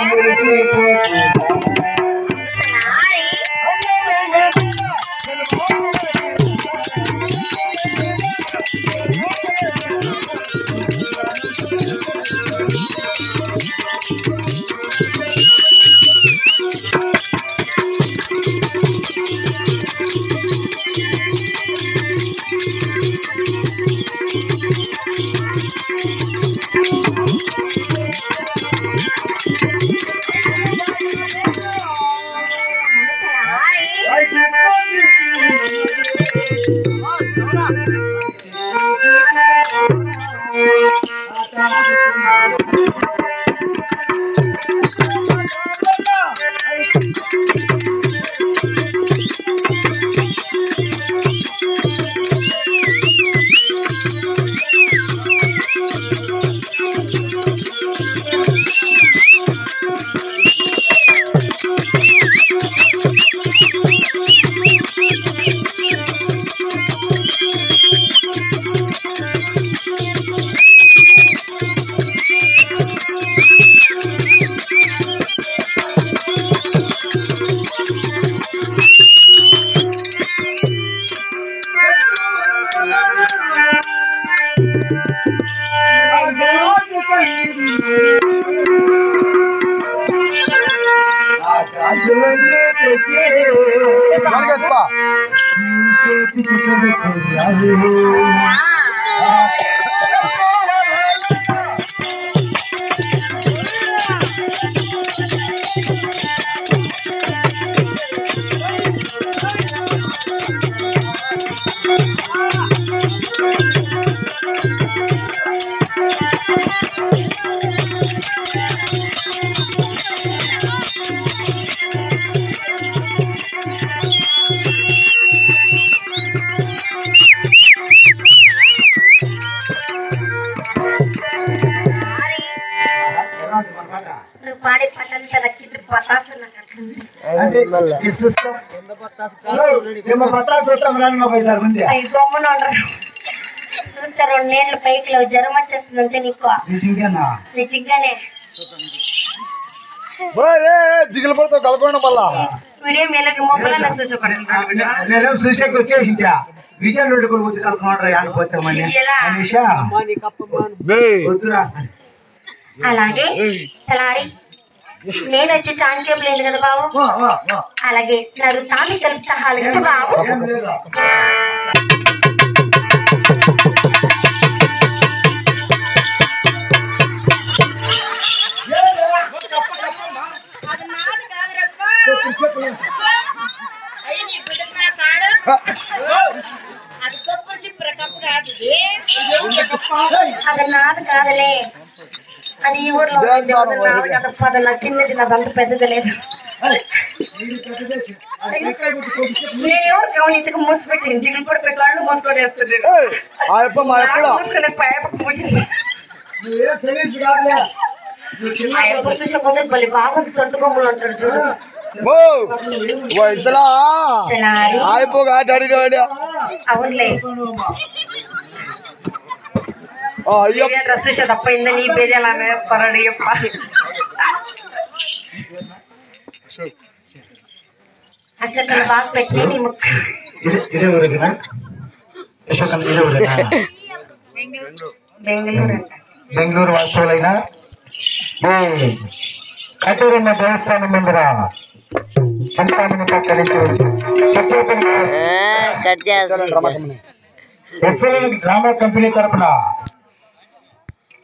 నువ్వు పాడే పాటంతా నాకు ఇది పతాసు నాకు అట్లుంది. అవి గమ్మున ఉండరు చూస్తే రెండు నేళ్ళ పైకి లేవు, జ్వరం వచ్చేస్తుంది అంతే నీకు నిజంగానే దిగులు పడతావు కలపండి మళ్ళా వీడియో మేలకి మొక్కలన్నా చూసుకోకూడదు నేను చూసాక వచ్చేసింటా విజయ్ నుండి కూడా బుద్ధి కలుపుకుంటారు ఆడిపోతామని ఎలా? అనేషా వద్దురా అలాగే తలారి నేను వచ్చి చాంచేపు లేదు కదా బాబు వా, వా, వా. అలాగే నాకు తామి కలుపుతా హాలించు బాబు ఏం లేదా? అది నాది కాదలే అది ఈ ఊర్లో ఉంది. అది నాది కాదు పద నా చిన్నది నాదంత పెద్దది లేదు నేను ఎవరు కావాలి ఇంతకు మూసిపెట్టి దిగులు పడి పెట్టి వాళ్ళు మూసుకొని వేస్తున్నాడు ఆ యప్ప మా ఎప్పుడు మూసుకొని పైపు మూసేసి నువ్వేం తెలియదు కాదులే నువ్వు చిన్న ఆ యొక్క చూసే కొందరు బలి బాగుంది సొంత కొమ్ములు అంటారు చూడు ఓ వయసులా తెల్లారి ఆయిపోగా ఆట ఆడిన అవునులే అయ్యో డ్రెస్ చూసే తప్ప ఇంద నీ పేజాలు అనేస్తారని చెప్పాలి అసలు బాగా పెట్టి నీ ముక్క ఇదే ఇదే ఊరేనా యశోకన్ ఇదే ఊరేనా బెంగళూరు అంట బెంగళూరు వాస్తవులైన ఈ కటూరమ్మ దేవస్థానం ముందర చింతామణి పక్కనించవచ్చు సత్యపల్లి కట్ చేస్తుంది ఎస్ఎల్ డ్రామా కంపెనీ తరపున